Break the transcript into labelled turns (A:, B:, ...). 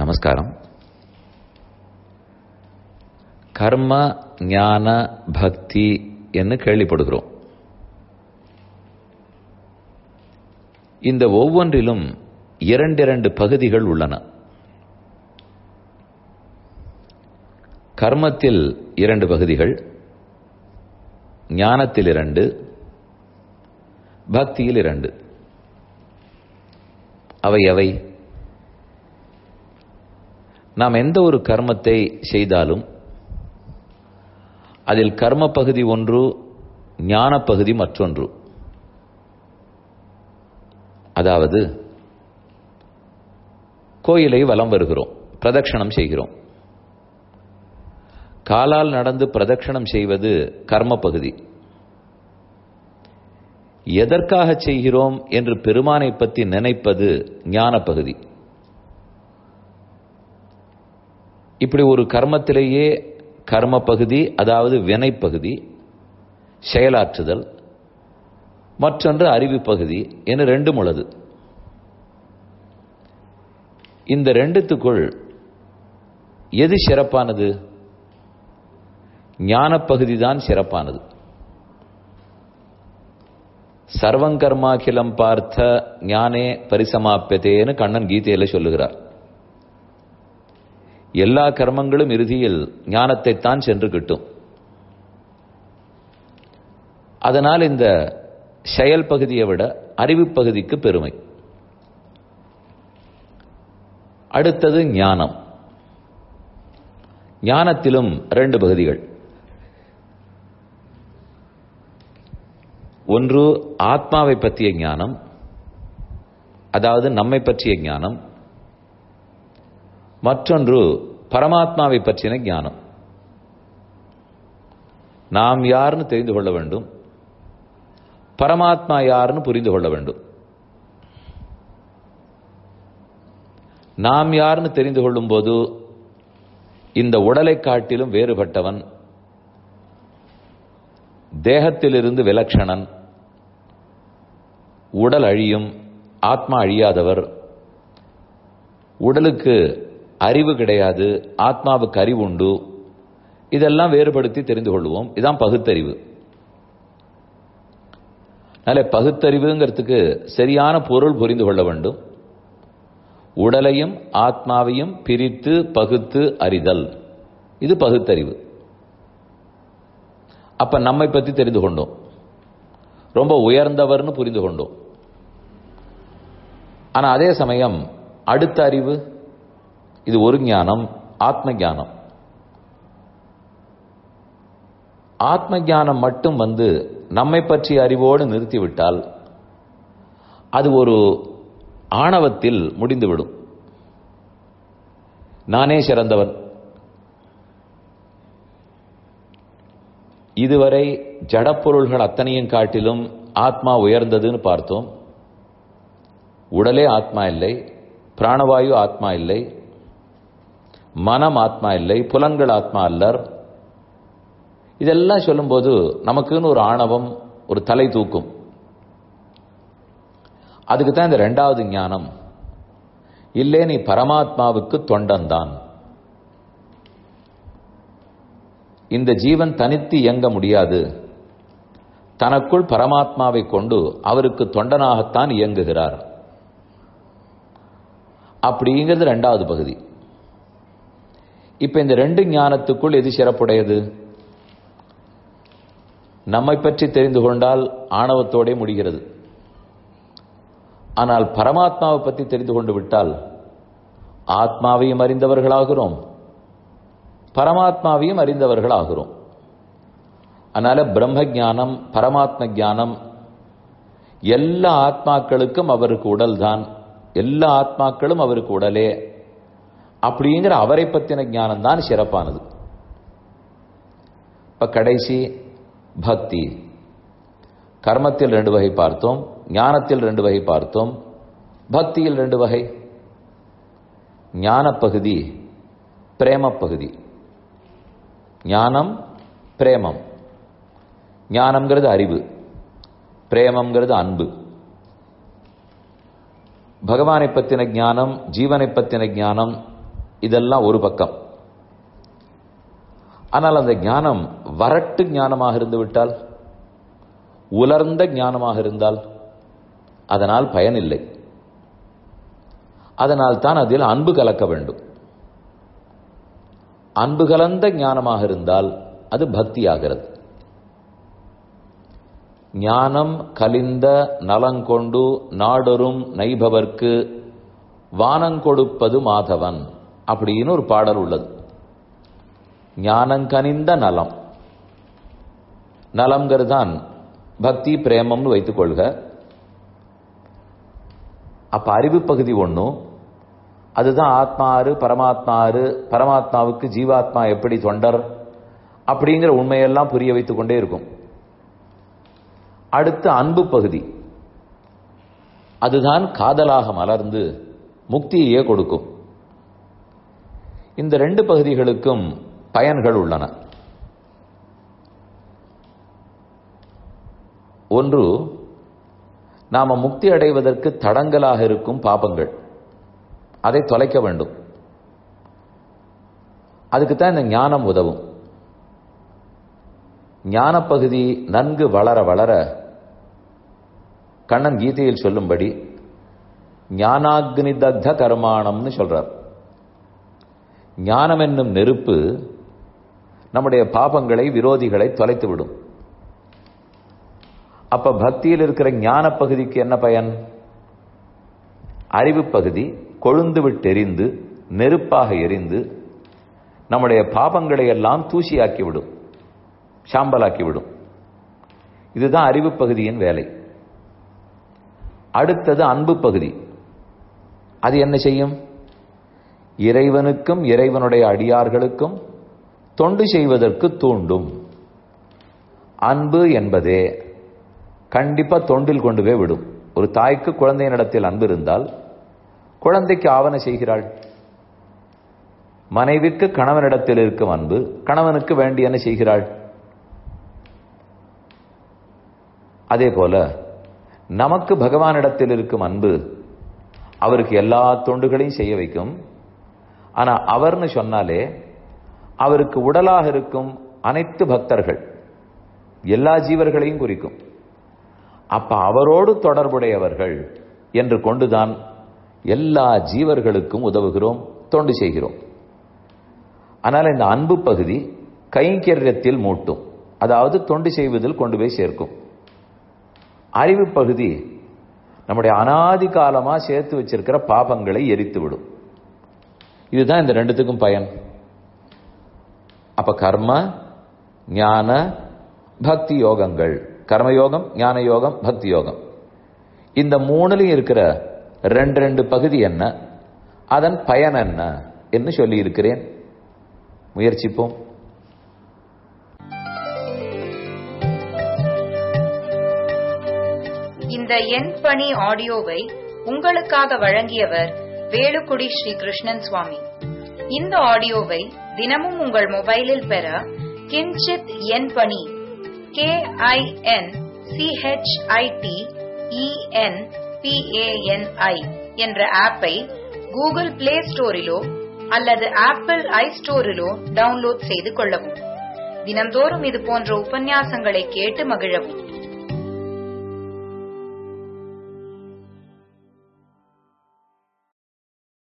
A: நமஸ்காரம் கர்ம ஞான பக்தி என்று கேள்விப்படுகிறோம் இந்த ஒவ்வொன்றிலும் இரண்டிரண்டு பகுதிகள் உள்ளன கர்மத்தில் இரண்டு பகுதிகள் ஞானத்தில் இரண்டு பக்தியில் இரண்டு அவை எவை நாம் எந்த ஒரு கர்மத்தை செய்தாலும் அதில் கர்ம பகுதி ஒன்று ஞான பகுதி மற்றொன்று அதாவது கோயிலை வலம் வருகிறோம் பிரதட்சணம் செய்கிறோம் காலால் நடந்து பிரதட்சணம் செய்வது கர்ம பகுதி எதற்காக செய்கிறோம் என்று பெருமானை பற்றி நினைப்பது ஞான பகுதி இப்படி ஒரு கர்மத்திலேயே கர்ம பகுதி அதாவது வினை பகுதி செயலாற்றுதல் மற்றொன்று அறிவு பகுதி என ரெண்டும் உள்ளது இந்த ரெண்டுத்துக்குள் எது சிறப்பானது ஞான பகுதி தான் சிறப்பானது சர்வங்கர்மாகிலம் பார்த்த ஞானே பரிசமாப்பியதேன்னு கண்ணன் கீதையில சொல்லுகிறார் எல்லா கர்மங்களும் இறுதியில் ஞானத்தைத்தான் சென்று கிட்டும் அதனால் இந்த செயல் பகுதியை விட அறிவு பகுதிக்கு பெருமை அடுத்தது ஞானம் ஞானத்திலும் ரெண்டு பகுதிகள் ஒன்று ஆத்மாவை பற்றிய ஞானம் அதாவது நம்மை பற்றிய ஞானம் மற்றொன்று பரமாத்மாவை பற்றின ஞானம் நாம் யாருன்னு தெரிந்து கொள்ள வேண்டும் பரமாத்மா யாருன்னு புரிந்து கொள்ள வேண்டும் நாம் யாருன்னு தெரிந்து கொள்ளும் போது இந்த உடலை காட்டிலும் வேறுபட்டவன் தேகத்திலிருந்து விலட்சணன் உடல் அழியும் ஆத்மா அழியாதவர் உடலுக்கு அறிவு கிடையாது ஆத்மாவுக்கு அறிவு உண்டு இதெல்லாம் வேறுபடுத்தி தெரிந்து கொள்வோம் இதான் பகுத்தறிவு அதனால பகுத்தறிவுங்கிறதுக்கு சரியான பொருள் புரிந்து கொள்ள வேண்டும் உடலையும் ஆத்மாவையும் பிரித்து பகுத்து அறிதல் இது பகுத்தறிவு அப்ப நம்மை பற்றி தெரிந்து கொண்டோம் ரொம்ப உயர்ந்தவர்னு புரிந்து கொண்டோம் ஆனா அதே சமயம் அடுத்த அறிவு இது ஒரு ஞானம் ஆத்ம ஞானம் ஆத்ம ஞானம் மட்டும் வந்து நம்மை பற்றிய அறிவோடு நிறுத்திவிட்டால் அது ஒரு ஆணவத்தில் முடிந்துவிடும் நானே சிறந்தவன் இதுவரை ஜடப்பொருள்கள் அத்தனையும் காட்டிலும் ஆத்மா உயர்ந்ததுன்னு பார்த்தோம் உடலே ஆத்மா இல்லை பிராணவாயு ஆத்மா இல்லை மனம் ஆத்மா இல்லை புலன்கள் ஆத்மா அல்லர் இதெல்லாம் சொல்லும்போது நமக்குன்னு ஒரு ஆணவம் ஒரு தலை தூக்கும் அதுக்கு தான் இந்த ரெண்டாவது ஞானம் இல்லே நீ பரமாத்மாவுக்கு தொண்டன்தான் இந்த ஜீவன் தனித்து இயங்க முடியாது தனக்குள் பரமாத்மாவை கொண்டு அவருக்கு தொண்டனாகத்தான் இயங்குகிறார் அப்படிங்கிறது ரெண்டாவது பகுதி இப்ப இந்த ரெண்டு ஞானத்துக்குள் எது சிறப்புடையது நம்மை பற்றி தெரிந்து கொண்டால் ஆணவத்தோடே முடிகிறது ஆனால் பரமாத்மாவை பற்றி தெரிந்து கொண்டு விட்டால் ஆத்மாவையும் அறிந்தவர்களாகிறோம் பரமாத்மாவையும் அறிந்தவர்களாகிறோம் அதனால பிரம்ம ஜானம் பரமாத்ம ஜானம் எல்லா ஆத்மாக்களுக்கும் அவருக்கு உடல் தான் எல்லா ஆத்மாக்களும் அவருக்கு உடலே அப்படிங்கிற அவரை பற்றின ஞானம் தான் சிறப்பானது இப்ப கடைசி பக்தி கர்மத்தில் ரெண்டு வகை பார்த்தோம் ஞானத்தில் ரெண்டு வகை பார்த்தோம் பக்தியில் ரெண்டு வகை ஞான பகுதி பிரேம பகுதி ஞானம் பிரேமம் ஞானம்ங்கிறது அறிவு பிரேமம்ங்கிறது அன்பு பகவானை பற்றின ஞானம் ஜீவனை பற்றின ஞானம் இதெல்லாம் ஒரு பக்கம் ஆனால் அந்த ஞானம் வரட்டு ஞானமாக இருந்து விட்டால் உலர்ந்த ஞானமாக இருந்தால் அதனால் பயனில்லை அதனால் தான் அதில் அன்பு கலக்க வேண்டும் அன்பு கலந்த ஞானமாக இருந்தால் அது பக்தியாகிறது ஞானம் கலிந்த நலங்கொண்டு நாடொரும் நைபவர்க்கு வானங்கொடுப்பது மாதவன் அப்படின்னு ஒரு பாடல் உள்ளது ஞானங்கனிந்த நலம் நலம்ங்கிறது தான் பக்தி பிரேமம்னு வைத்துக் கொள்க அப்ப அறிவு பகுதி ஒன்றும் அதுதான் ஆத்மா ஆறு பரமாத்மா ஆறு பரமாத்மாவுக்கு ஜீவாத்மா எப்படி தொண்டர் அப்படிங்கிற உண்மையெல்லாம் புரிய வைத்துக் கொண்டே இருக்கும் அடுத்து அன்பு பகுதி அதுதான் காதலாக மலர்ந்து முக்தியையே கொடுக்கும் இந்த ரெண்டு பகுதிகளுக்கும் பயன்கள் உள்ளன ஒன்று நாம முக்தி அடைவதற்கு தடங்கலாக இருக்கும் பாபங்கள் அதை தொலைக்க வேண்டும் அதுக்குத்தான் இந்த ஞானம் உதவும் ஞான பகுதி நன்கு வளர வளர கண்ணன் கீதையில் சொல்லும்படி ஞானாக்னி தக்த கர்மாணம்னு சொல்றார் ஞானம் என்னும் நெருப்பு நம்முடைய பாபங்களை விரோதிகளை தொலைத்து விடும் அப்ப பக்தியில் இருக்கிற ஞான பகுதிக்கு என்ன பயன் அறிவு பகுதி கொழுந்து விட்டெறிந்து நெருப்பாக எரிந்து நம்முடைய பாபங்களை எல்லாம் தூசியாக்கிவிடும் சாம்பலாக்கிவிடும் இதுதான் அறிவு பகுதியின் வேலை அடுத்தது அன்பு பகுதி அது என்ன செய்யும் இறைவனுக்கும் இறைவனுடைய அடியார்களுக்கும் தொண்டு செய்வதற்கு தூண்டும் அன்பு என்பதே கண்டிப்பா தொண்டில் கொண்டு போய் விடும் ஒரு தாய்க்கு குழந்தையினிடத்தில் அன்பு இருந்தால் குழந்தைக்கு ஆவண செய்கிறாள் மனைவிக்கு கணவனிடத்தில் இருக்கும் அன்பு கணவனுக்கு வேண்டியன செய்கிறாள் அதே போல நமக்கு பகவானிடத்தில் இருக்கும் அன்பு அவருக்கு எல்லா தொண்டுகளையும் செய்ய வைக்கும் ஆனா அவர்னு சொன்னாலே அவருக்கு உடலாக இருக்கும் அனைத்து பக்தர்கள் எல்லா ஜீவர்களையும் குறிக்கும் அப்ப அவரோடு தொடர்புடையவர்கள் என்று கொண்டுதான் எல்லா ஜீவர்களுக்கும் உதவுகிறோம் தொண்டு செய்கிறோம் ஆனால் இந்த அன்பு பகுதி கைங்கரியத்தில் மூட்டும் அதாவது தொண்டு செய்வதில் கொண்டு போய் சேர்க்கும் அறிவு பகுதி நம்முடைய அனாதி காலமா சேர்த்து வச்சிருக்கிற பாபங்களை எரித்து விடும் இதுதான் இந்த ரெண்டுத்துக்கும் பயன் அப்ப கர்ம ஞான பக்தி யோகங்கள் கர்மயோகம் ஞான யோகம் பக்தி யோகம் இந்த மூணுலையும் இருக்கிற ரெண்டு ரெண்டு பகுதி என்ன அதன் பயன் என்ன என்று சொல்லி இருக்கிறேன் முயற்சிப்போம்
B: இந்த எண் பணி ஆடியோவை உங்களுக்காக வழங்கியவர் வேலுக்குடி ஸ்ரீ கிருஷ்ணன் சுவாமி இந்த ஆடியோவை தினமும் உங்கள் மொபைலில் பெற கிஞ்சித் எண் பணி கே ஐ என் சிஹெச்ஐடி இஎன் பிஏஎன்ஐ என்ற ஆப்பை கூகுள் பிளே ஸ்டோரிலோ அல்லது ஆப்பிள் ஐ ஸ்டோரிலோ டவுன்லோட் செய்து கொள்ளவும் தினந்தோறும் இது போன்ற உபன்யாசங்களை கேட்டு மகிழவும்